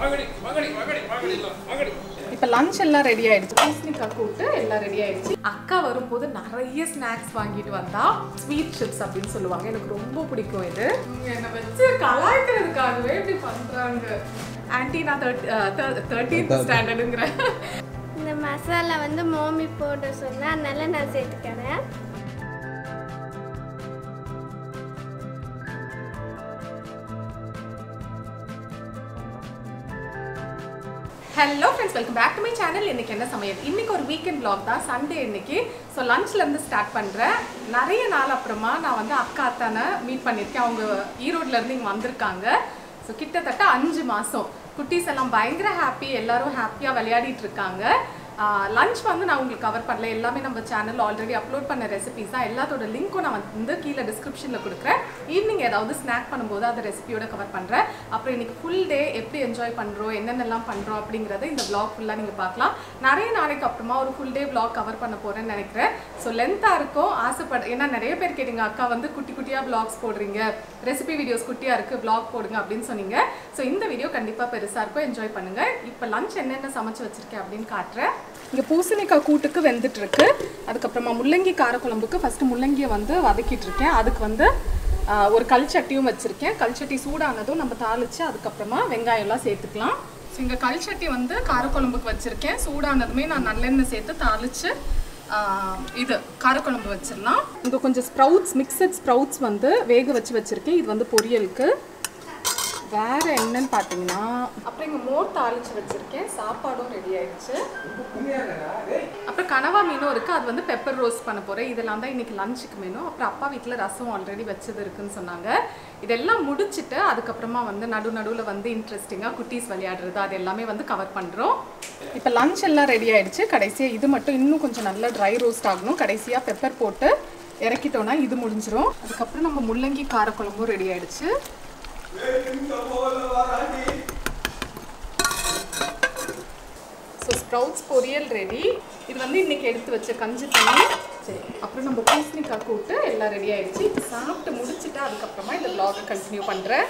இப்போ லஞ்ச் எல்லாம் ரெடி ஆயிடுச்சு பூசணிக்காய் கூட்டு எல்லாம் ரெடி ஆயிடுச்சு அக்கா வரும்போது நிறைய ஸ்நாக்ஸ் வாங்கிட்டு வந்தா ஸ்வீட் சிப்ஸ் அப்படின்னு சொல்லுவாங்க எனக்கு ரொம்ப பிடிக்கும் இது இவங்க என்னை வச்சு கலாய்க்கிறதுக்காகவே இப்படி பண்றாங்க ஆன்டி நான் தேர்ட்டீன்த் ஸ்டாண்டர்டுங்கிறேன் இந்த மசாலா வந்து மோமி போட சொன்னா அதனால நான் சேர்த்துக்கிறேன் hello friends welcome back to my channel இன்னைக்கு என்ன சமையல் இன்னைக்கு ஒரு வீக்கெண்ட் vlog தான் சண்டே இன்னைக்கு ஸோ லஞ்ச்லேருந்து ஸ்டார்ட் பண்ணுறேன் நிறைய நாள் அப்புறமா நான் வந்து அக்கா அத்தானை மீட் பண்ணியிருக்கேன் அவங்க ஈரோட்ல இருந்து இங்கே வந்திருக்காங்க ஸோ கிட்டத்தட்ட அஞ்சு மாதம் குட்டீஸ் எல்லாம் பயங்கர ஹாப்பி எல்லாரும் ஹாப்பியாக விளையாடிட்டு இருக்காங்க லஞ்ச் வந்து நான் உங்களுக்கு கவர் பண்ணல எல்லாமே நம்ம சேனல் ஆல்ரெடி அப்லோட் பண்ண ரெசிபிஸ் தான் எல்லாத்தோட லிங்க்கும் நான் வந்து கீழே டிஸ்கிரிப்ஷனில் கொடுக்குறேன் ஈவினிங் ஏதாவது ஸ்நாக் பண்ணும்போது அந்த ரெசிபியோட கவர் பண்ணுறேன் அப்புறம் இன்னைக்கு ஃபுல் டே எப்படி என்ஜாய் பண்ணுறோம் என்னென்னலாம் பண்ணுறோம் அப்படிங்கிறத இந்த vlog ஃபுல்லாக நீங்கள் பார்க்கலாம் நிறைய நாளைக்கு அப்புறமா ஒரு ஃபுல் டே vlog கவர் பண்ண போகிறேன்னு நினைக்கிறேன் ஸோ லென்த்தாக இருக்கும் ஆசைப்பட ஏன்னா நிறைய பேர் கேட்டீங்க அக்கா வந்து குட்டி குட்டியாக vlogs போடுறீங்க ரெசிபி வீடியோஸ் குட்டியாக இருக்குது vlog போடுங்க அப்படின்னு சொன்னீங்க ஸோ இந்த வீடியோ கண்டிப்பாக பெருசாக இருக்கும் என்ஜாய் பண்ணுங்கள் இப்போ லஞ்ச் என்னென்ன சமைச்சு வச்சிருக்கேன் அப்படின்னு காட்டுறேன் இங்கே பூசணிக்காய் கூட்டுக்கு வெந்துட்டு இருக்கு அதுக்கப்புறமா முள்ளங்கி காரக்குழம்புக்கு ஃபஸ்ட்டு முள்ளங்கியை வந்து வதக்கிட்டு இருக்கேன் அதுக்கு வந்து ஆஹ், ஒரு கல் சட்டியும் வச்சுருக்கேன் கல் சட்டி சூடானதும் நம்ம தாளித்து அதுக்கப்புறமா வெங்காயம்லாம் சேர்த்துக்கலாம் ஸோ இங்கே கல் சட்டி வந்து காரக்குழம்புக்கு வச்சுருக்கேன் சூடானதுமே நான் நல்லெண்ணெய் சேர்த்து தாளித்து இது காரக்குழம்பு வச்சிடலாம் இங்கே கொஞ்சம் ஸ்ப்ரவுட்ஸ் மிக்சட் ஸ்ப்ரவுட்ஸ் வந்து வேக வச்சு வச்சுருக்கேன் இது வந்து பொரியலுக்கு வேற என்னன்னு பார்த்தீங்கன்னா அப்புறம் இங்கே மோர் தாளிச்சு வச்சிருக்கேன் சாப்பாடும் ரெடி ஆயிடுச்சு அப்புறம் கனவா மீனும் இருக்கு அது வந்து பெப்பர் ரோஸ்ட் பண்ண போறேன் இதெல்லாம் தான் இன்னைக்கு லஞ்சுக்கு மெனு அப்புறம் அப்பா வீட்டில் ரசம் ஆல்ரெடி வச்சது இருக்குன்னு சொன்னாங்க இதெல்லாம் முடிச்சுட்டு அதுக்கப்புறமா வந்து நடு நடுவில் வந்து இன்ட்ரெஸ்டிங்காக குட்டீஸ் விளையாடுறது அது எல்லாமே வந்து கவர் பண்ணுறோம் இப்போ லஞ்ச் எல்லாம் ரெடி ஆயிடுச்சு கடைசியாக இது மட்டும் இன்னும் கொஞ்சம் நல்லா ட்ரை ரோஸ்ட் ஆகணும் கடைசியாக பெப்பர் போட்டு இறக்கிட்டோன்னா இது முடிஞ்சிரும் அதுக்கப்புறம் நம்ம முள்ளங்கி காரக்குழம்பும் ரெடி ஆயிடுச்சு ஸோ ஸ்ப்ரவுட்ஸ் பொரியல் ரெடி இது வந்து இன்னைக்கு எடுத்து வச்ச கஞ்சி தண்ணி சரி அப்புறம் நம்ம பூசணிக்காய் கூட்டு எல்லாம் ரெடி ஆயிடுச்சு இப்போ சாப்பிட்டு முடிச்சுட்டு அதுக்கப்புறமா இந்த vlog கண்டினியூ பண்ணுறேன்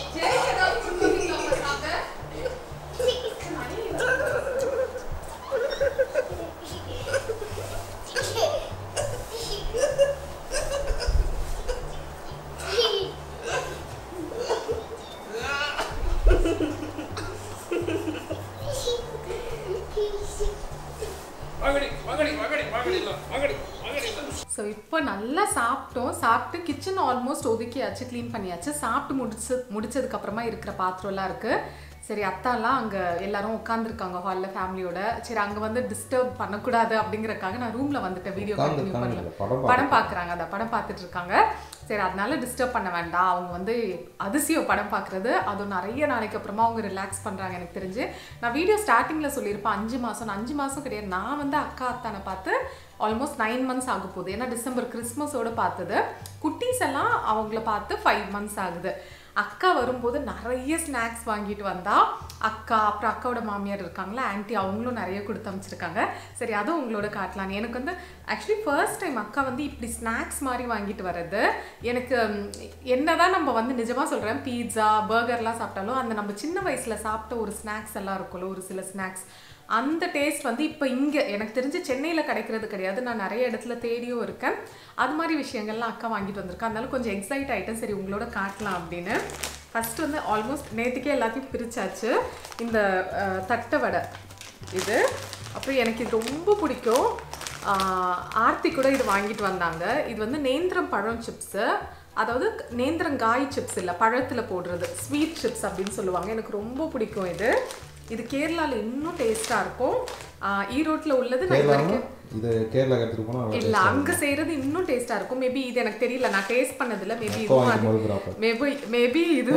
ஸோ இப்போ நல்லா சாப்பிட்டோம் சாப்பிட்டு கிச்சன் ஆல்மோஸ்ட் ஒதுக்கியாச்சு க்ளீன் பண்ணியாச்சு சாப்பிட்டு முடிச்சு முடிச்சதுக்கப்புறமா இருக்கிற பாத்திரம்லாம் இருக்குது சரி அத்தாலாம் அங்கே எல்லாரும் உட்காந்துருக்காங்க ஹாலில் ஃபேமிலியோட சரி அங்கே வந்து டிஸ்டர்ப் பண்ணக்கூடாது அப்படிங்கறக்காக நான் ரூமில் வந்துட்டேன் வீடியோ உட்கார்ந்து கண்டினியூ இருக்காங்க, பண்ணல படம் படம் பார்க்குறாங்க அந்த படம் பார்த்துட்டு இருக்காங்க சரி அதனால டிஸ்டர்ப் பண்ண வேண்டாம் அவங்க வந்து அதிசயம் படம் பார்க்குறது அதுவும் நிறைய நாளைக்கு அப்புறமா அவங்க ரிலாக்ஸ் பண்ணுறாங்க எனக்கு தெரிஞ்சு நான் வீடியோ ஸ்டார்டிங்கில் சொல்லியிருப்பேன் அஞ்சு மாதம் அஞ்சு மாதம் கிடையாது நான் வந்து அக்கா அத்தானை பார்த்து ஆல்மோஸ்ட் நைன் மந்த்ஸ் ஆக போகுது ஏன்னா டிசம்பர் கிறிஸ்மஸோட பார்த்தது குட்டீஸ் எல்லாம் அவங்கள பார்த்து ஃபைவ் மந்த்ஸ் ஆகுது அக்கா வரும்போது நிறைய ஸ்நாக்ஸ் வாங்கிட்டு வந்தா அக்கா அப்புறம் அக்காவோட மாமியார் இருக்காங்களா ஆன்ட்டி அவங்களும் நிறைய கொடுத்து அமைச்சிருக்காங்க சரி அதுவும் உங்களோட காட்டலாம் எனக்கு வந்து ஆக்சுவலி ஃபர்ஸ்ட் டைம் அக்கா வந்து இப்படி ஸ்நாக்ஸ் மாதிரி வாங்கிட்டு வர்றது எனக்கு ம், என்னதான் நம்ம வந்து நிஜமாக சொல்கிறேன் பீட்சா பர்கர்லாம் சாப்பிட்டாலும் அந்த நம்ம சின்ன வயசில் சாப்பிட்ட ஒரு ஸ்நாக்ஸ் எல்லாம் இருக்கும்ல ஒரு சில ஸ்நாக்ஸ் அந்த டேஸ்ட் வந்து இப்போ இங்கே எனக்கு தெரிஞ்சு சென்னையில் கிடைக்கிறது கிடையாது நான் நிறைய இடத்துல தேடியும் இருக்கேன் அது மாதிரி விஷயங்கள்லாம் அக்கா வாங்கிட்டு வந்திருக்கேன் அதனால கொஞ்சம் எக்ஸைட் ஆகிட்டேன் சரி உங்களோட காட்டலாம் அப்படின்னு ஃபஸ்ட்டு வந்து ஆல்மோஸ்ட் நேற்றுக்கே எல்லாத்தையும் பிரிச்சாச்சு இந்த அஹ், தட்டை வடை இது அப்புறம் எனக்கு இது ரொம்ப பிடிக்கும் ஆஹ், ஆர்த்தி கூட இது வாங்கிட்டு வந்தாங்க இது வந்து நேந்திரம் பழம் சிப்ஸு அதாவது நேந்திரங்காய் சிப்ஸ் இல்லை பழத்தில் போடுறது ஸ்வீட் சிப்ஸ் அப்படின்னு சொல்லுவாங்க எனக்கு ரொம்ப பிடிக்கும் இது இது கேரளாவில் இன்னும் டேஸ்ட்டாக இருக்கும் ஈரோட்டில் உள்ளது நான் இது கேரளாவும் வரைக்கும் இது கேரளா எடுத்துட்டு போனா நல்லா இல்ல அங்க செய்யறது இன்னும் டேஸ்டா இருக்கும் மேபி இது எனக்கு தெரியல நான் டேஸ்ட் பண்ணதில்ல மேபி அப்போ இதுவும் வாங்கிட்டு அது மறுபுறம் மேபி மேபி இது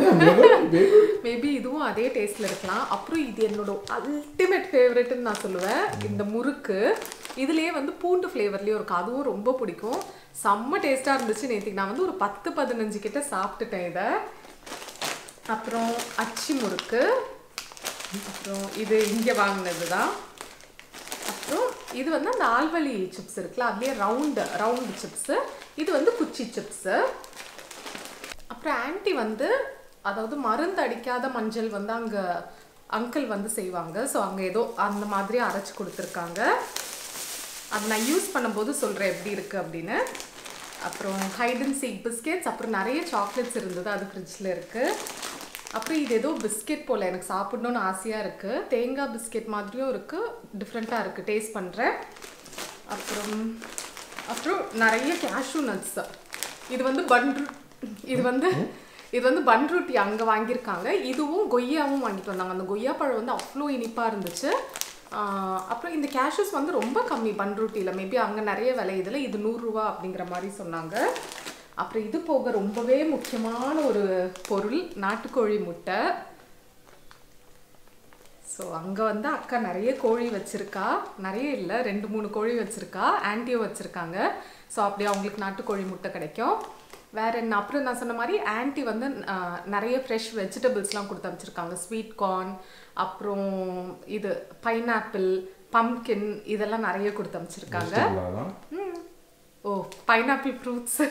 மேபி இதுவும் அதே டேஸ்ட்ல இருக்கலாம் அப்புறம் இது என்னோட அல்டிமேட் ஃபேவரட்னு நான் சொல்லுவேன் இந்த முறுக்கு இதுலயே வந்து பூண்டு ஃப்ளேவர்லயும் இருக்கும் அதுவும் ரொம்ப பிடிக்கும் செம்ம டேஸ்டா இருந்துச்சு நேற்றுக்கு நான் வந்து ஒரு பத்து பதினஞ்சு கிட்ட சாப்பிட்டுட்டேன் இதை அப்புறம் அச்சி முறுக்கு அப்புறம் இது இங்கே வாங்கினது தான் அப்புறம் இது வந்து அந்த ஆல்வலி சிப்ஸ் இருக்குல்ல அதுலேயே ரவுண்டு ரவுண்டு சிப்ஸு இது வந்து குச்சி சிப்ஸு அப்புறம் ஆன்ட்டி வந்து அதாவது மருந்து அடிக்காத மஞ்சள் வந்து அங்கே அங்கிள் வந்து செய்வாங்க ஸோ அங்கே ஏதோ அந்த மாதிரி அரைச்சி கொடுத்துருக்காங்க அது நான் யூஸ் பண்ணும்போது சொல்கிறேன் எப்படி இருக்குது அப்படின்னு அப்புறம் ஹைட் அண்ட் சீக் பிஸ்கெட்ஸ் அப்புறம் நிறைய சாக்லேட்ஸ் இருந்தது அது ஃப்ரிட்ஜில் இருக்குது அப்புறம் இது ஏதோ பிஸ்கெட் போல் எனக்கு சாப்பிடணும்னு ஆசையாக இருக்குது தேங்காய் பிஸ்கெட் மாதிரியும் இருக்குது டிஃப்ரெண்ட்டாக இருக்குது டேஸ்ட் பண்ணுறேன் அப்புறம் அப்புறம் நிறைய கேஷ்யூ நட்ஸ் இது வந்து பன்ரு இது வந்து இது வந்து பன்ருட்டி அங்கே வாங்கியிருக்காங்க இதுவும் கொய்யாவும் வாங்கிட்டு வந்தாங்க அந்த கொய்யா பழம் வந்து அவ்வளோ இனிப்பாக இருந்துச்சு ஆஹ் அப்புறம் இந்த கேஷ்யூஸ் வந்து ரொம்ப கம்மி பன்ருட்டியில் மேபி அங்கே நிறைய விளையுதுல இது நூறுரூவா அப்படிங்கிற மாதிரி சொன்னாங்க அப்புறம் இது போக ரொம்பவே முக்கியமான ஒரு பொருள் நாட்டுக்கோழி முட்டை ஸோ அங்கே வந்து அக்கா நிறைய கோழி வச்சிருக்கா நிறைய இல்லை ரெண்டு மூணு கோழி வச்சிருக்கா ஆன்ட்டியும் வச்சிருக்காங்க ஸோ அப்படி அவங்களுக்கு நாட்டுக்கோழி முட்டை கிடைக்கும் வேற என்ன அப்புறம் நான் சொன்ன மாதிரி ஆன்ட்டி வந்து ஆஹ், நிறைய ஃப்ரெஷ் வெஜிடபிள்ஸ்லாம் கொடுத்து அமைச்சிருக்காங்க ஸ்வீட் கார்ன் அப்புறம் இது பைனாப்பிள் பம்கின் இதெல்லாம் நிறைய கொடுத்து அமைச்சிருக்காங்க வெஜிடபிளாதான் ஓ பைனாப்பிள் ஃப்ரூட்ஸ்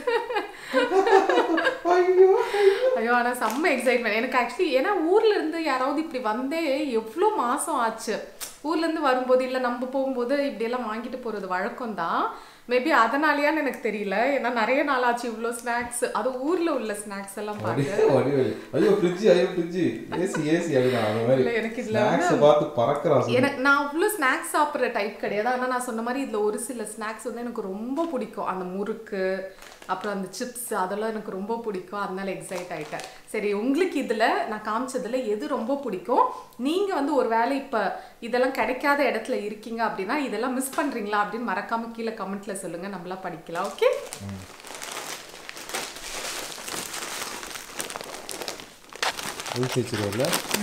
ஐயோ ஐயோ ஆனால் செம்ம எக்ஸைட்மெண்ட் எனக்கு ஆக்சுவலி ஏன்னா ஊர்ல இருந்து யாராவது இப்படி வந்தே எவ்வளோ மாசம் ஆச்சு ஊர்ல இருந்து வரும்போது இல்லை நம்ம போகும்போது இப்படியெல்லாம் வாங்கிட்டு போறது வழக்கம் தான் மேபி அதனாலயான்னு எனக்கு தெரியல ஏன்னா நிறைய நாள் ஆச்சு இவ்வளோ ஸ்நாக்ஸ் அது ஊர்ல உள்ள ஸ்நாக்ஸ் எல்லாம் பாரு வடிவேலு, வடிவேலு. ஐயோ ஃப்ரிட்ஜ் ஐயோ ஃப்ரிட்ஜ் ஏசி ஏசி அப்படின்னா அந்த மாதிரி இல்ல, எனக்கு இதுல ஸ்நாக்ஸ் பார்த்து பறக்குறான் சொல்லு. எனக்கு நான் அவ்வளோ ஸ்நாக்ஸ் சாப்பிட்ற டைப் கிடையாது ஆனால் நான் சொன்ன மாதிரி இதில் ஒரு சில ஸ்நாக்ஸ் வந்து எனக்கு ரொம்ப பிடிக்கும் அந்த முறுக்கு அப்புறம் அந்த சிப்ஸ் அதெல்லாம் எனக்கு ரொம்ப பிடிக்கும் அதனால எக்ஸைட் ஆயிட்டேன் சரி உங்களுக்கு இதில் நான் காமிச்சதுல எது ரொம்ப பிடிக்கும் நீங்கள் வந்து ஒரு வேளை இப்போ இதெல்லாம் கிடைக்காத இடத்துல இருக்கீங்க அப்படின்னா இதெல்லாம் மிஸ் பண்ணுறீங்களா அப்படின்னு மறக்காம கீழே கமெண்ட்ல சொல்லுங்க நம்மளாம் படிக்கலாம் ஓகே ஊசி வச்சிருவல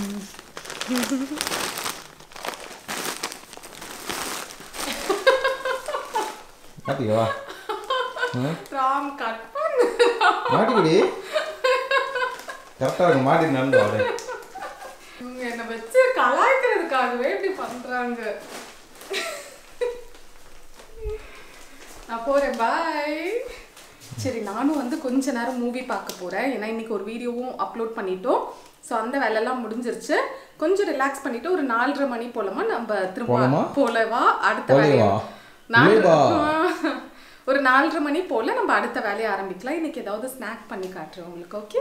மாட்டிக்கவா ராம் கட் பண்ணு மாட்டிக்கடி கரெக்டாக இருக்கு மாட்டி நடந்து வாடு இவங்க என்னை வச்சு கலாய்க்கிறதுக்காகவே இப்படி பண்றாங்க நான் போறேன் பாய் சரி நானும் வந்து கொஞ்ச நேரம் மூவி பார்க்க போறேன் ஏன்னா இன்னைக்கு ஒரு வீடியோவும் அப்லோட் பண்ணிட்டோம் ஸோ அந்த வேலையெல்லாம் முடிஞ்சிருச்சு கொஞ்சம் ரிலாக்ஸ் பண்ணிட்டு ஒரு நாலரை மணி போலமா நம்ம போலாமா? திரும்ப போலவா அடுத்த போலவா? வேலையை நாலரை போலவா? ஒரு நாலரை மணி போல நம்ம அடுத்த வேலையை ஆரம்பிக்கலாம் இன்னைக்கு ஏதாவது ஸ்நாக் பண்ணி காட்டுறேன் உங்களுக்கு ஓகே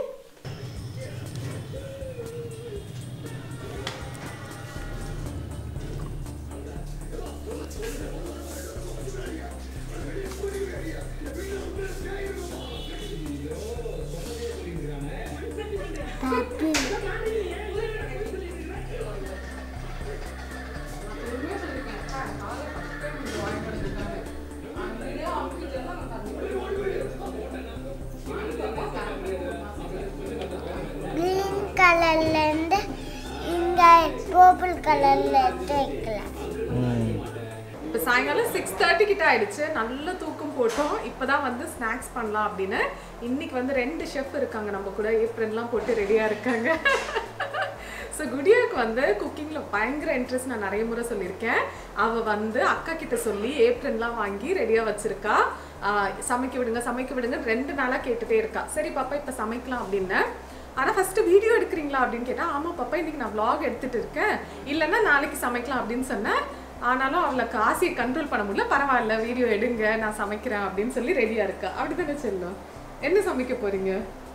கிரீன் கலர்லேருந்து இங்கே பர்பிள் கலரில் எடுத்து வைக்கலாம் இப்போ சாயங்காலம் சிக்ஸ் தேர்ட்டி கிட்ட ஆயிடுச்சு நல்ல தூக்கம் போட்டோம் இப்போதான் வந்து ஸ்நாக்ஸ் பண்ணலாம் அப்படின்னு இன்னைக்கு வந்து ரெண்டு ஷெஃப் இருக்காங்க நம்ம கூட ஏப்ரன்லாம் போட்டு ரெடியாக இருக்காங்க ஸோ குடியாக்கு வந்து குக்கிங்கில் பயங்கர இன்ட்ரெஸ்ட் நான் நிறைய முறை சொல்லியிருக்கேன் அவள் வந்து அக்கா கிட்ட சொல்லி ஏப்ரன்லாம் வாங்கி ரெடியாக வச்சிருக்கா ஆஹ் சமைக்க விடுங்க சமைக்க விடுங்க ரெண்டு நாளாக கேட்டுட்டே இருக்கா சரி பாப்பா இப்போ சமைக்கலாம் அப்படின்னேன் ஆனால் ஃபஸ்ட்டு வீடியோ எடுக்கிறீங்களா அப்படின்னு கேட்டால் ஆமாம் பாப்பா இன்னைக்கு நான் vlog எடுத்துட்டு இருக்கேன் இல்லைன்னா நாளைக்கு சமைக்கலாம் அப்படின்னு சொன்னேன் ஆனாலும் அவளுக்கு ஆசையை கண்ட்ரோல் பண்ண முடியல பரவாயில்ல வீடியோ எடுங்க நான் சமைக்கிறேன் அப்படின்னு சொல்லி ரெடியாக இருக்கா அப்படி தானே செல்லும் என்ன சமைக்க போறீங்க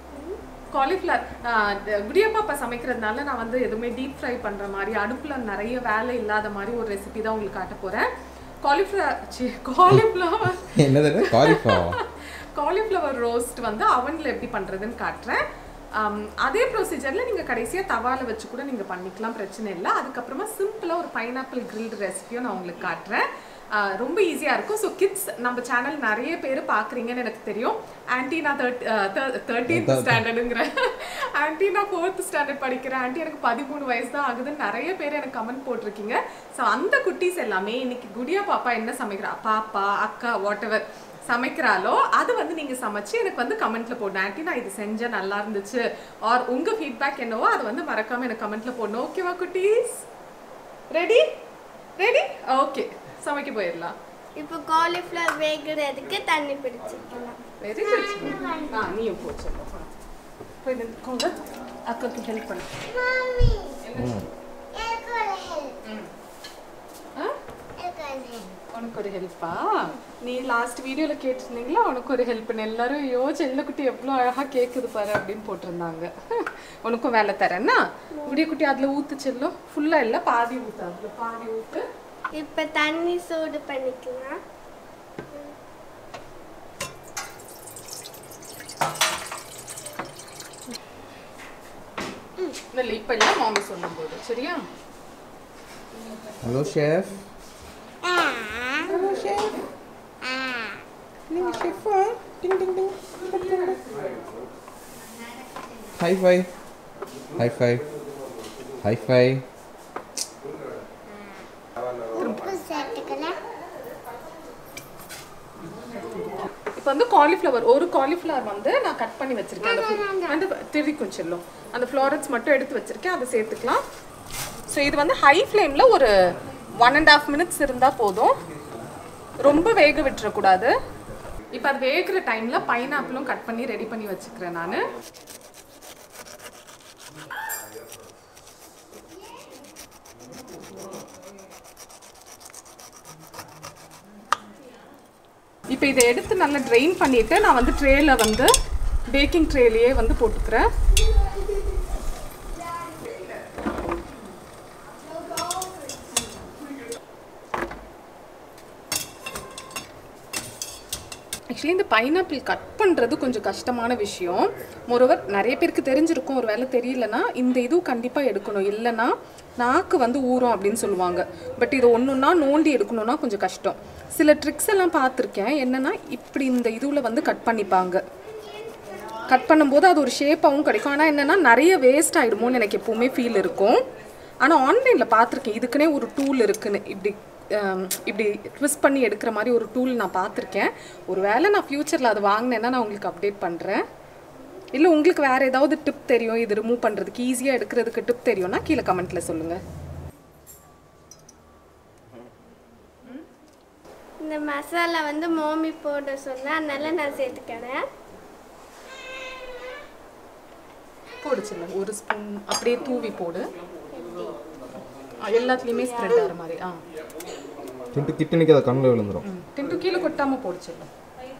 காலிஃப்ளவர் குடியப்பா அப்பா சமைக்கிறதுனால நான் வந்து எதுவுமே டீப் ஃப்ரை பண்ணுற மாதிரி அடுப்பில் நிறைய வேலை இல்லாத மாதிரி ஒரு ரெசிபி தான் உங்களுக்கு காட்ட போகிறேன் காலிஃப்ளவர் சி காலிஃப்ளவர் என்னது காலிஃபாவா காலிஃப்ளவர் ரோஸ்ட் வந்து அவனில் எப்படி பண்ணுறதுன்னு காட்டுறேன் ஆம், அதே ப்ரொசீஜரில் நீங்கள் கடைசியாக தவால வச்சு கூட நீங்கள் பண்ணிக்கலாம் பிரச்சனை இல்லை அதுக்கப்புறமா சிம்பிளாக ஒரு பைனாப்பிள் கிரில்டு ரெசிபியும் நான் உங்களுக்கு காட்டுறேன் ஆ, ரொம்ப ஈஸியாக இருக்கும் ஸோ கிட்ஸ் நம்ம சேனல் நிறைய பேர் பார்க்குறீங்கன்னு எனக்கு தெரியும் ஆன்டி நான் தேர்ட் தேர்ட்டீன்த் ஸ்டாண்டர்டுங்கிறேன் ஆன்டி நான் ஃபோர்த் ஸ்டாண்டர்ட் படிக்கிறேன் ஆன்டி எனக்கு பதிமூணு வயசு தான் ஆகுதுன்னு நிறைய பேர் எனக்கு கமெண்ட் போட்டிருக்கீங்க ஸோ அந்த குட்டீஸ் எல்லாமே இன்னைக்கு குடியா பாப்பா என்ன சமைக்கிறா பாப்பா அக்கா வாட் எவர் சமைக்கிறாளோ அது வந்து நீங்க சமைச்சு எனக்கு வந்து கமெண்ட்ல போடணும் ஆன்ட்டி நான் இது செஞ்சேன் நல்லா இருந்துச்சு ஆர் உங்க ஃபீட்பேக் என்னவோ அது வந்து மறக்காம எனக்கு கமெண்ட்ல போடணும் ஓகேவா குட்டீஸ் ரெடி ரெடி ஓகே சமைக்க போயிடலாம் இப்போ காலிஃப்ளவர் வேகிறதுக்கு தண்ணி பிடிச்சிக்கலாம் வெரி குட் ஆ நீயும் போச்சு போய் நின்னுக்கோங்க அக்காக்கு ஹெல்ப் பண்ணு ம் ஆ? உனக்கு ஒரு ஹெல்ப்பா நீ லாஸ்ட் வீடியோல கேட்டிருந்தீங்களா உனக்கு ஒரு ஹெல்ப்னு எல்லாரும் ஐயோ செல்லக்குட்டி எவ்வளோ அழகா கேக்குது பாரு அப்படின்னு போட்டிருந்தாங்க உனக்கும் வேலை தரேன்னா விடிய குட்டி அதுல ஊத்து செல்லும் ஃபுல்லா இல்ல பாதி ஊத்து அதுல பாதி ஊத்து இப்போ தண்ணி சூடு பண்ணிக்கலாம் இல்லை இப்ப இல்ல மாமி சொல்லும்போது சரியா ஹலோ ஷெஃப் நீங்கள் ஷெஃபா ding ding ding high five high five high five உப்பு சேர்த்துக்கலாம் இப்போ வந்து காலிஃப்ளவர் ஒரு காலிஃப்ளவர் வந்து நான் கட் பண்ணி வச்சிருக்கேன் அந்த fl- அந்த திரிக்கும் செல்லும் அந்த ஃப்ளாரட்ஸ் மட்டும் எடுத்து வச்சிருக்கேன் அதை சேர்த்துக்கலாம் ஸோ இது வந்து ஹை ஃப்ளேமில் ஒரு ஒன் அண்ட் ஹாஃப் மினிட்ஸ் இருந்தால் போதும் ரொம்ப வேக விட்டுறக்கூடாது இப்போ அது வேகிற டைமில் பைனாப்பிளும் கட் பண்ணி ரெடி பண்ணி வச்சுக்கிறேன் நான் இப்போ இதை எடுத்து நல்லா ட்ரெயின் பண்ணிட்டு நான் வந்து ட்ரேல வந்து பேக்கிங் ட்ரேலையே வந்து போட்டுக்கிறேன் ஆக்சுவலி இந்த பைனாப்பிள் கட் பண்ணுறது கொஞ்சம் கஷ்டமான விஷயம் மொரோவர் நிறைய பேருக்கு தெரிஞ்சிருக்கும் ஒரு வேலை தெரியலனா இந்த இது கண்டிப்பாக எடுக்கணும் இல்லைன்னா நாக்கு வந்து ஊறும் அப்படின்னு சொல்லுவாங்க பட் இது ஒன்று ஒன்றா நோண்டி எடுக்கணும்னா கொஞ்சம் கஷ்டம் சில ட்ரிக்ஸ் எல்லாம் பார்த்துருக்கேன் என்னன்னா இப்படி இந்த இதுவில் வந்து கட் பண்ணிப்பாங்க கட் பண்ணும்போது அது ஒரு ஷேப்பாகவும் கிடைக்கும் ஆனால் என்னென்னா நிறைய வேஸ்ட் ஆகிடுமோன்னு எனக்கு எப்போவுமே ஃபீல் இருக்கும் ஆனால் ஆன்லைனில் பார்த்துருக்கேன் இதுக்குன்னே ஒரு டூல் இருக்குன்னு இப்படி ஹம், இப்படி ட்விஸ்ட் பண்ணி எடுக்கிற மாதிரி ஒரு டூல் நான் பார்த்துருக்கேன் ஒரு வேளை நான் ஃப்யூச்சரில் அது வாங்கினேன்னா நான் உங்களுக்கு அப்டேட் பண்ணுறேன் இல்லை உங்களுக்கு வேறு ஏதாவது டிப் தெரியும் இது ரிமூவ் பண்ணுறதுக்கு ஈஸியாக எடுக்கிறதுக்கு டிப் தெரியும்னா கீழே கமெண்ட்டில் சொல்லுங்கள் இந்த மசாலா வந்து மோமி போட சொன்னா அதனால நான் சேர்த்துக்கிறேன் போடு செல்ல ஒரு ஸ்பூன் அப்படியே தூவி போடு ஆ, எல்லாத்துலேயுமே ஸ்ப்ரெட் ஆகிற மாதிரி ஆ திண்டு கிட்ட நிற்காத கண்ணில் விழுந்துரும் ம் திண்டு கீழே கொட்டாம போடு செல்லம்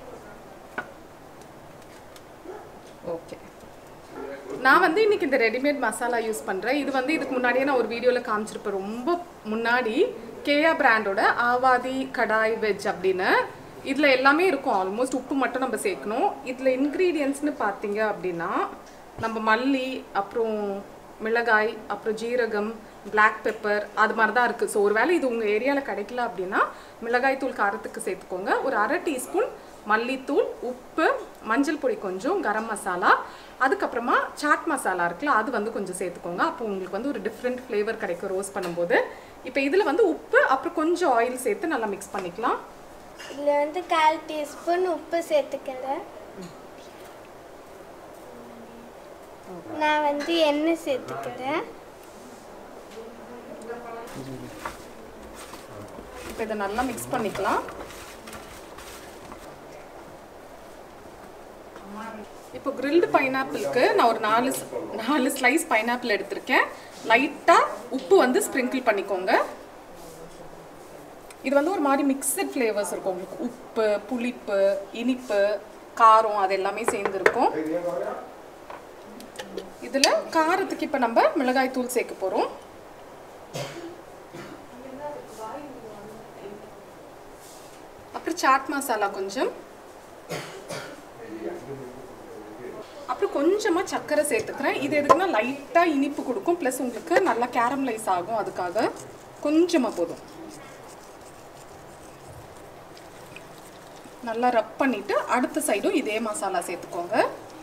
ஓகே நான் வந்து இன்னைக்கு இந்த ரெடிமேட் மசாலா யூஸ் பண்ணுறேன் இது வந்து இதுக்கு முன்னாடியே நான் ஒரு வீடியோவில் காமிச்சிருப்பேன் ரொம்ப முன்னாடி கேயா பிராண்டோட ஆவாதி கடாய் வெஜ் அப்படின்னு இதில் எல்லாமே இருக்கும் ஆல்மோஸ்ட் உப்பு மட்டும் நம்ம சேர்க்கணும் இதில் இன்க்ரீடியன்ட்ஸ்னு பார்த்தீங்க அப்படின்னா நம்ம மல்லி அப்புறம் மிளகாய் அப்புறம் ஜீரகம் Black பெப்பர் அது மாதிரி தான் இருக்குது ஸோ ஒருவேளை இது உங்கள் ஏரியாவில் கிடைக்கல அப்படின்னா மிளகாய் தூள் காரத்துக்கு சேர்த்துக்கோங்க ஒரு அரை டீஸ்பூன் மல்லித்தூள் உப்பு மஞ்சள் பொடி கொஞ்சம் கரம் மசாலா அதுக்கப்புறமா சாட் மசாலா இருக்குல்ல அது வந்து கொஞ்சம் சேர்த்துக்கோங்க அப்போ உங்களுக்கு வந்து ஒரு டிஃப்ரெண்ட் ஃப்ளேவர் கிடைக்கும் ரோஸ்ட் பண்ணும்போது இப்போ இதில் வந்து உப்பு அப்புறம் கொஞ்சம் ஆயில் சேர்த்து நல்லா மிக்ஸ் பண்ணிக்கலாம் இதில் வந்து கால் டீஸ்பூன் உப்பு சேர்த்துக்கிறேன் நான் வந்து எண்ணெய் சேர்த்துக்கிறேன் இப்போ இதை நல்லா மிக்ஸ் பண்ணிக்கலாம் இப்போ கிரில்டு பைனாப்பிளுக்கு நான் ஒரு நாலு ஸ்- நாலு ஸ்லைஸ் பைனாப்பிள் எடுத்திருக்கேன் லைட்டாக உப்பு வந்து ஸ்ப்ரிங்கிள் பண்ணிக்கோங்க இது வந்து ஒரு மாதிரி மிக்சட் ஃப்ளேவர்ஸ் இருக்கும் உங்களுக்கு உப்பு புளிப்பு இனிப்பு காரம் அது எல்லாமே சேர்ந்துருக்கும் இதில் காரத்துக்கு இப்போ நம்ம மிளகாய் தூள் சேர்க்க போகிறோம் அப்புறம் சாட் மசாலா கொஞ்சம் அப்புறம் கொஞ்சமாக சர்க்கரை சேர்த்துக்கிறேன் இது எதுக்குன்னா லைட்டாக இனிப்பு கொடுக்கும் ப்ளஸ் உங்களுக்கு நல்லா கேரமலைஸ் ஆகும் அதுக்காக கொஞ்சமாக போதும் நல்லா ரப் பண்ணிட்டு அடுத்த சைடும் இதே மசாலா சேர்த்துக்கோங்க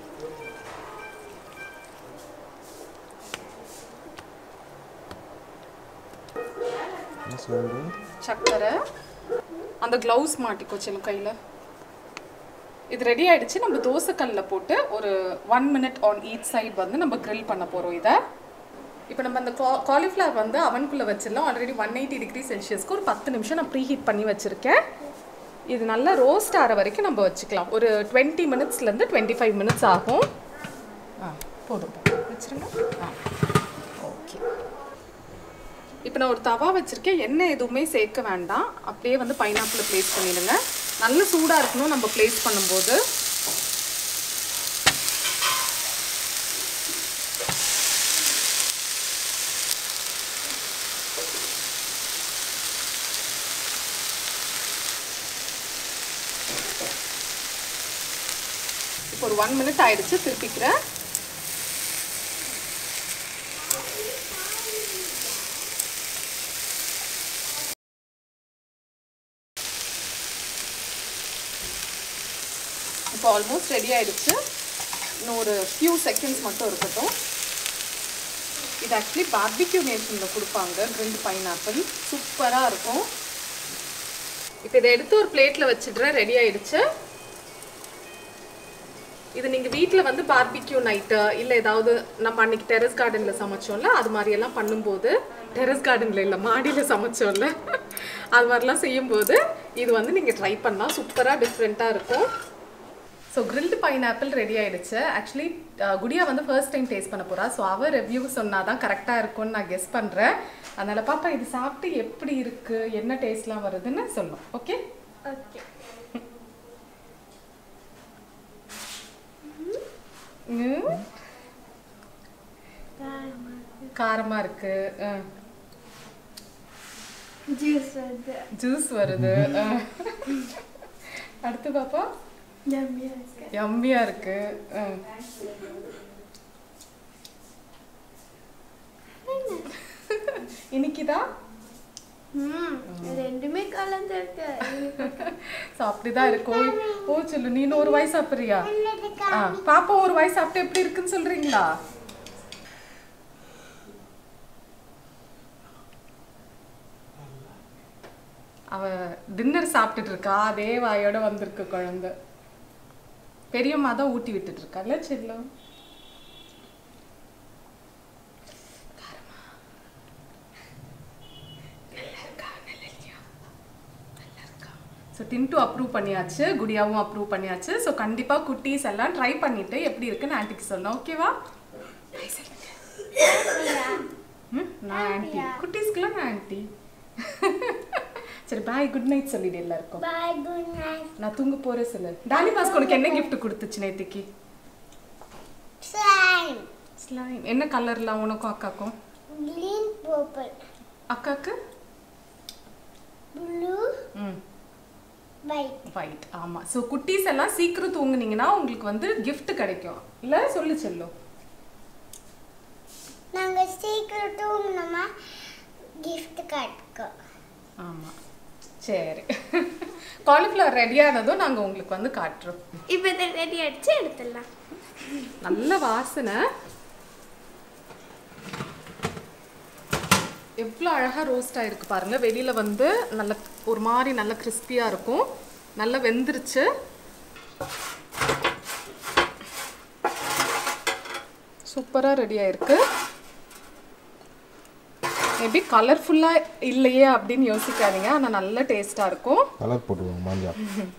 சர்க்கரை அந்த க்ளவுஸ் மாட்டிக்கோ செல்லும் கையில் இது ரெடி ஆயிடுச்சு நம்ம தோசைக்கல்லில் போட்டு ஒரு one minute on each side வந்து நம்ம grill பண்ண போகிறோம் இதை இப்போ நம்ம அந்த காலிஃப்ளவர் வந்து அவனுக்குள்ளே வச்சிடலாம் ஆல்ரெடி ஒன் எயிட்டி டிகிரி செல்சியஸ்க்கு ஒரு பத்து நிமிஷம் நான் ப்ரீ ஹீட் பண்ணி வச்சுருக்கேன் இது நல்லா ரோஸ்ட் ஆகிற வரைக்கும் நம்ம வச்சுக்கலாம் ஒரு டுவெண்ட்டி மினிட்ஸ்லேருந்து டுவெண்ட்டி ஃபைவ் மினிட்ஸ் ஆகும் ஆ போதும் போதும். வச்சிருங்க ஆ ஓகே இப்போ இப்போ நான் ஒரு தவா வச்சுருக்கேன் எண்ணெய் எதுவுமே சேர்க்க வேண்டாம் அப்படியே வந்து பைனாப்பிள் ப்ளேஸ் பண்ணிடுங்க நல்ல சூடாக இருக்கணும் நம்ம ப்ளேஸ் பண்ணும்போது இப்போ ஒரு ஒன் மினிட் ஆயிடுச்சு திருப்பிக்கிறேன் இப்போ ஆல்மோஸ்ட் ரெடி ஆயிடுச்சு இன்னும் ஒரு ஃபியூ செகண்ட்ஸ் மட்டும் இருக்கட்டும் இது ஆக்சுவலி பார்பிக்யூ நேஷனில் கொடுப்பாங்க கிரில்டு பைனாப்பிள் சூப்பராக இருக்கும் இப்போ இதை எடுத்து ஒரு பிளேட்டில் வச்சிடுறேன் ரெடி ஆயிடுச்சு இது நீங்கள் வீட்டில் வந்து பார்பிக்யூ நைட்டு இல்லை ஏதாவது நம்ம அன்னைக்கு டெரஸ் கார்டனில் சமைச்சோம்ல அது மாதிரியெல்லாம் பண்ணும்போது டெரஸ் கார்டனில் இல்லை மாடியில் சமைச்சோம்ல அது மாதிரிலாம் செய்யும்போது இது வந்து நீங்கள் ட்ரை பண்ணால் சூப்பராக டிஃப்ரெண்ட்டாக இருக்கும் ஸோ கிரில்டு பைனாப்பிள் ரெடி ஆயிடுச்சு ஆக்சுவலி குடியா வந்து ஃபர்ஸ்ட் டைம் டேஸ்ட் பண்ண போறா ஸோ அவ ரிவ்யூ சொன்னால் தான் கரெக்டாக இருக்கும்னு நான் கெஸ் பண்ணுறேன் அதனால பாப்பா இது சாப்பிட்டு எப்படி இருக்கு என்ன டேஸ்ட்லாம் வருதுன்னு சொல்லும் ஓகே ஓகே காரமாக இருக்கு ஜூஸ் வந்து ஜூஸ் வருது அஹ். அடுத்து பாப்பா ஜம்மியாக இருக்கு யம்மியாக இருக்கு அஹ். இன்னைக்குதான் ம் ரெண்டுமே கலந்து இருக்கு ஸோ அப்படிதான் இருக்கும் ஓ சொல்லு நீ ஒரு வாய் சாப்பிட்றியா ஆ பாப்பா ஒரு வாய் சாப்பிட்டு எப்படி இருக்குன்னு சொல்றீங்களா அவ டின்னர் சாப்பிட்டுட்டு இருக்கா அதே வாயோட வந்திருக்கு குழந்தை பெரியம்மா தான் ஊட்டி விட்டுட்டு இருக்கால செல்லம் ஸோ டின்ட்டு அப்ரூவ் பண்ணியாச்சு குடியாவும் அப்ரூவ் பண்ணியாச்சு ஸோ கண்டிப்பாக குட்டீஸ் எல்லாம் ட்ரை பண்ணிட்டு எப்படி இருக்குன்னு ஆன்ட்டிக்கு சொல்லணும் ஓகேவா ம் நான் ஆன்ட்டி குட்டீஸ்க்குலாம் நான் ஆன்ட்டி சரி பாய் குட் நைட் சொல்லிடு எல்லாருக்கும் பாய் குட் நைட் நான் தூங்க போறேன் சொல்லு டாலி மாஸ்க் உனக்கு என்ன gift கொடுத்துச்சு நேத்திக்கு ஸ்லைம் ஸ்லைம் என்ன கலர்லாம் உனக்கும் அக்காக்கும் கிரீன் பர்பிள் அக்காக்கு ப்ளூ ம் ஒயிட் ஒயிட் ஆமாம் ஸோ குட்டீஸ் எல்லாம் சீக்கிரம் தூங்குனீங்கன்னா உங்களுக்கு வந்து gift கிடைக்கும் இல்லை சொல்லு செல்லும் நாங்கள் சீக்கிரம் தூங்கணுமா கிஃப்ட் கிடைக்கும் ஆமாம் சரி காலிஃப்ளவர் ரெடி ஆனதும் நாங்கள் உங்களுக்கு வந்து காட்டுறோம் இப்போ இதை ரெடி அடிச்சு எடுத்துடலாம் நல்ல வாசனை எவ்வளோ அழகாக ரோஸ்ட் ஆயிருக்கு பாருங்க வெளியில வந்து நல்ல ஒரு மாதிரி நல்ல கிறிஸ்பியாக இருக்கும் நல்லா வெந்துருச்சு சூப்பராக ரெடி ஆயிருக்கு மேபி கலர்ஃபுல்லாக இல்லையே அப்படின்னு யோசிக்காதீங்க ஆனால் நல்ல டேஸ்ட்டாக இருக்கும் கலர் போட்டுருவாங்க மஞ்சள்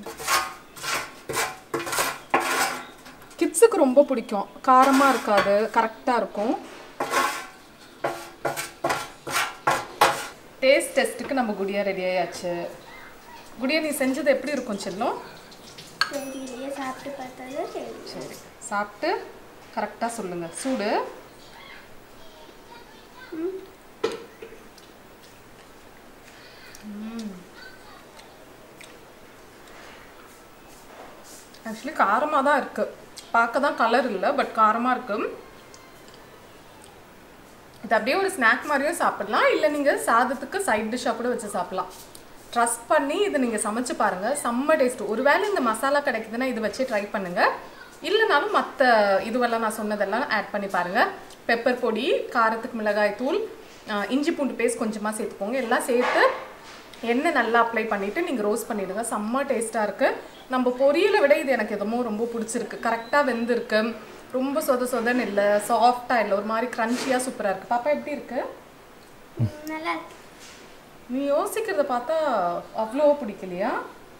கிட்ஸுக்கு ரொம்ப பிடிக்கும் காரமாக இருக்காது கரெக்டாக இருக்கும் டேஸ்ட் டெஸ்ட்டுக்கு நம்ம குடியா ரெடி ஆயாச்சு குடியா நீ செஞ்சது எப்படி இருக்கும் செல்லம் வெளியிலேயே சாப்பிட்டு பார்த்தாலும் சரி சரி சாப்பிட்டு கரெக்டாக சொல்லுங்கள் சூடு ஆக்சுவலி காரமாக தான் இருக்குது பார்க்க தான் கலர் இல்லை பட் காரமாக இருக்குது இது அப்படியே ஒரு ஸ்நாக் மாதிரியும் சாப்பிடலாம் இல்லை நீங்கள் சாதத்துக்கு சைட் டிஷ்ஷாக கூட வச்சு சாப்பிடலாம் ட்ரஸ்ட் பண்ணி இதை நீங்கள் சமைச்சு பாருங்கள் செம்ம டேஸ்ட் ஒருவேளை இந்த மசாலா கிடைக்குதுன்னா இது வச்சு ட்ரை பண்ணுங்கள் இல்லைனாலும் மற்ற இதுவெல்லாம் நான் சொன்னதெல்லாம் ஆட் பண்ணி பாருங்கள் பெப்பர் பொடி காரத்துக்கு மிளகாய் தூள் ஆஹ் இஞ்சி பூண்டு பேஸ்ட் கொஞ்சமாக சேர்த்துக்கோங்க எல்லாம் சேர்த்து எண்ணெய் நல்லா அப்ளை பண்ணிவிட்டு நீங்கள் ரோஸ்ட் பண்ணிவிடுங்க செம்ம டேஸ்ட்டாக இருக்குது நம்ம பொரியலை விட இது எனக்கு எதுமோ ரொம்ப பிடிச்சிருக்கு கரெக்டாக வெந்திருக்கு ரொம்ப சொத சொதன்னு இல்லை சாஃப்டாக இல்லை ஒரு மாதிரி க்ரன்ச்சியாக சூப்பராக இருக்குது பாப்பா எப்படி இருக்கு நல்லா இருக்கு நீ யோசிக்கிறத பார்த்தா அவ்வளோ பிடிக்கலையா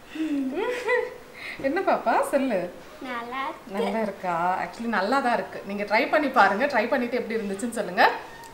என்ன பாப்பா சொல்லு நல்லா இருக்கு நல்லா இருக்கா ஆக்சுவலி நல்லா தான் இருக்குது நீங்கள் ட்ரை பண்ணி பாருங்கள் ட்ரை பண்ணிவிட்டு எப்படி இருந்துச்சுன்னு சொல்லுங்கள்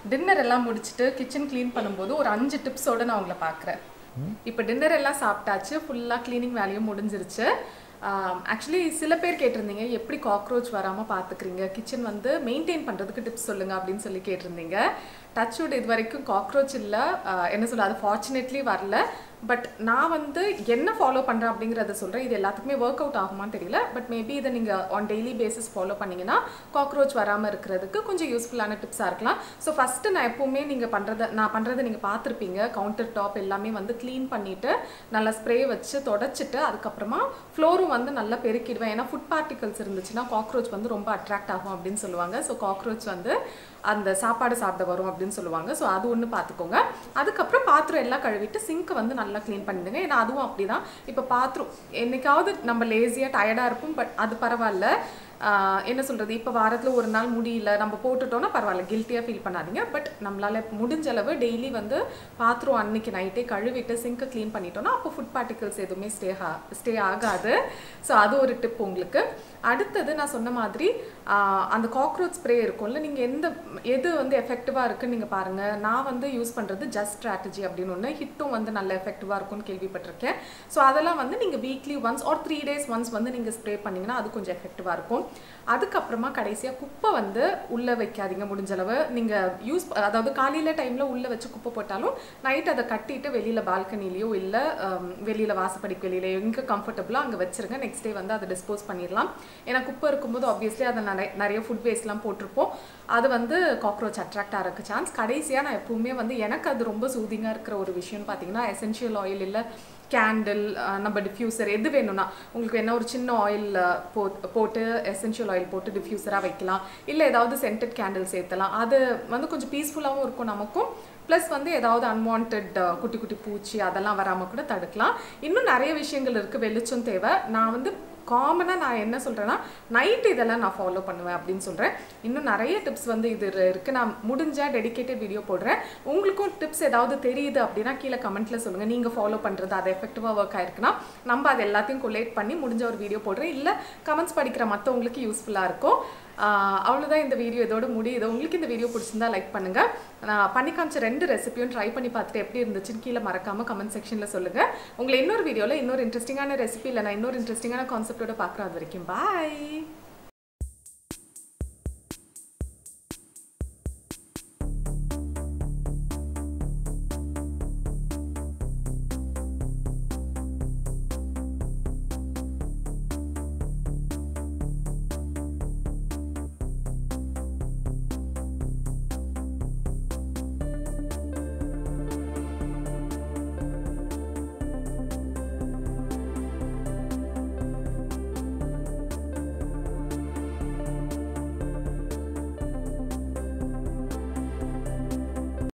டின்னர் எல்லாம் முடிச்சுட்டு கிச்சன் க்ளீன் பண்ணும்போது ஒரு அஞ்சு டிப்ஸோட நான் உங்களை பார்க்குறேன் இப்போ டின்னர் எல்லாம் சாப்பிட்டாச்சு ஃபுல்லாக க்ளீனிங் வேலையும் முடிஞ்சிருச்சு ஆக்சுவலி சில பேர் கேட்டிருந்தீங்க எப்படி காக்ரோச் வராமல் பார்த்துக்கிறீங்க கிச்சன் வந்து மெயின்டைன் பண்ணுறதுக்கு டிப்ஸ் சொல்லுங்க அப்படின்னு சொல்லி கேட்டிருந்தீங்க டச்வுட் இது வரைக்கும் காக்ரோச் இல்லை என்ன சொல்ல அது ஃபார்ச்சுனேட்லி வரல பட் நான் வந்து என்ன ஃபாலோ பண்ணுறேன் அப்படிங்கிறத சொல்கிறேன் இது எல்லாத்துக்குமே ஒர்க் அவுட் ஆகுமான்னு தெரியல பட் மேபி இதை நீங்கள் ஆன் டெய்லி பேசிஸ் ஃபாலோ பண்ணீங்கன்னா காக்ரோச் வராமல் இருக்கிறதுக்கு கொஞ்சம் யூஸ்ஃபுல்லான டிப்ஸாக இருக்கலாம் ஸோ ஃபஸ்ட்டு நான் எப்போவுமே நீங்கள் பண்ணுறத நான் பண்ணுறதை நீங்கள் பார்த்துருப்பீங்க கவுண்டர் டாப் எல்லாமே வந்து க்ளீன் பண்ணிவிட்டு நல்லா ஸ்ப்ரே வச்சு தொடச்சிட்டு அதுக்கப்புறமா ஃப்ளோரும் வந்து நல்லா பெருக்கிடுவேன் ஏன்னா ஃபுட் பார்ட்டிகல்ஸ் இருந்துச்சுன்னா காக்ரோச் வந்து ரொம்ப அட்ராக்ட் ஆகும் அப்படின்னு சொல்லுவாங்க ஸோ காக்ரோச் வந்து அந்த சாப்பாடு சாப்பிட வரும் அப்படின்னு சொல்லுவாங்க ஸோ அது ஒன்று பார்த்துக்கோங்க அதுக்கப்புறம் பாத்திரம் எல்லாம் கழுவிட்டு சிங்க்கை வந்து நல்லா க்ளீன் பண்ணிடுங்க ஏன்னா அதுவும் அப்படிதான் இப்போ பாத்திரம் என்னைக்காவது நம்ம லேசியாக டயர்டாக இருப்போம் பட் அது பரவாயில்ல ஆஹ் என்ன சொல்கிறது இப்போ வாரத்தில் ஒரு நாள் முடியல நம்ம போட்டுட்டோம்னா பரவாயில்ல கில்ட்டியாக ஃபீல் பண்ணாதீங்க பட் நம்மளால் முடிஞ்ச அளவு டெய்லி வந்து பாத்திரம் அன்னைக்கு நைட்டே கழுவிட்டு சிங்கை க்ளீன் பண்ணிட்டோம்னா அப்போ ஃபுட் பார்ட்டிகல்ஸ் எதுவுமே ஸ்டே ஆ ஸ்டே ஆகாது ஸோ அது ஒரு டிப் உங்களுக்கு அடுத்தது நான் சொன்ன மாதிரி ஆஹ் அந்த காக்ரோச் ஸ்ப்ரே இருக்கும்ல நீங்கள் எந்த எது வந்து எஃபெக்டிவாக இருக்குன்னு நீங்கள் பாருங்கள் நான் வந்து யூஸ் பண்ணுறது ஜஸ்ட் ஸ்ட்ராட்டஜி அப்படின்னு ஒன்று ஹிட்டும் வந்து நல்ல எஃபெக்டிவாக இருக்கும்னு கேள்விப்பட்டிருக்கேன் ஸோ அதெல்லாம் வந்து நீங்கள் weekly once or three days once வந்து நீங்கள் ஸ்ப்ரே பண்ணிங்கன்னா அது கொஞ்சம் எஃபெக்டிவாக இருக்கும் அதுக்கப்புறமா கடைசியாக குப்பை வந்து உள்ளே வைக்காதீங்க முடிஞ்ச அளவு நீங்கள் யூஸ் அதாவது காலையில் டைமில் உள்ளே வச்சு குப்பை போட்டாலும் நைட் அதை கட்டிட்டு வெளியில் பால்கனிலேயோ இல்லை வெளியில் வாசப்படிக்கு வெளியில எங்கே கம்ஃபர்டபுளோ அங்கே வச்சிருங்க நெக்ஸ்ட் டே வந்து அதை டிஸ்போஸ் பண்ணிடலாம் ஏன்னா குப்பை இருக்கும்போது ஆப்வியஸ்லி அதை நிறைய நிறைய ஃபுட் வேஸ்ட்லாம் போட்டிருப்போம் அது வந்து காக்ரோச் அட்ராக்ட் ஆகிறதுக்கு சான்ஸ் கடைசியாக நான் எப்பவுமே வந்து எனக்கு அது ரொம்ப சூதிங்காக இருக்கிற ஒரு விஷயம்னு பார்த்தீங்கன்னா எசென்ஷியல் ஆயில் இல்லை கேண்டில் நம்ம டிஃப்யூசர் எது வேணும்னா உங்களுக்கு என்ன ஒரு சின்ன ஆயில் போ போட்டு எசென்ஷியல் ஆயில் போட்டு டிஃப்யூசராக வைக்கலாம் இல்லை ஏதாவது சென்டட் கேண்டில் சேர்த்தலாம் அது வந்து கொஞ்சம் பீஸ்ஃபுல்லாகவும் இருக்கும் நமக்கும் ப்ளஸ் வந்து ஏதாவது அன்வான்ட் குட்டி குட்டி பூச்சி அதெல்லாம் வராமல் கூட தடுக்கலாம் இன்னும் நிறைய விஷயங்கள் இருக்குது வெளிச்சம் தேவை நான் வந்து காமனாக நான் என்ன சொல்கிறேன்னா நைட் இதெல்லாம் நான் ஃபாலோ பண்ணுவேன் அப்படின்னு சொல்கிறேன் இன்னும் நிறைய டிப்ஸ் வந்து இது இருக்குது நான் முடிஞ்சால் டெடிக்கேட்டட் வீடியோ போடுறேன் உங்களுக்கும் டிப்ஸ் ஏதாவது தெரியுது அப்படின்னா கீழே கமெண்ட்டில் சொல்லுங்கள் நீங்கள் ஃபாலோ பண்ணுறது அது எஃபெக்டிவாக ஒர்க் ஆயிருக்குன்னா நம்ம அது எல்லாத்தையும் கொலேட் பண்ணி முடிஞ்ச ஒரு வீடியோ போடுறேன் இல்லை கமெண்ட்ஸ் படிக்கிற மற்றவங்களுக்கு யூஸ்ஃபுல்லாக இருக்கும் ஆஹ் அவ்வளவுதான் இந்த வீடியோ இதோட முடியுது உங்களுக்கு இந்த வீடியோ பிடிச்சிருந்தா லைக் பண்ணுங்க நான் பண்ணி காமிச்ச ரெண்டு ரெசிபியும் ட்ரை பண்ணி பார்த்துட்டு எப்படி இருந்துச்சுன்னு கீழே மறக்காம கமெண்ட் செக்ஷன்ல சொல்லுங்க உங்களை இன்னொரு வீடியோல இன்னொரு இன்ட்ரெஸ்டிங்கான ரெசிபி இல்லை நான் இன்னொரு இன்ட்ரெஸ்டிங்கான கான்செப்டோட பார்க்குறேன் அது வரைக்கும் பாய்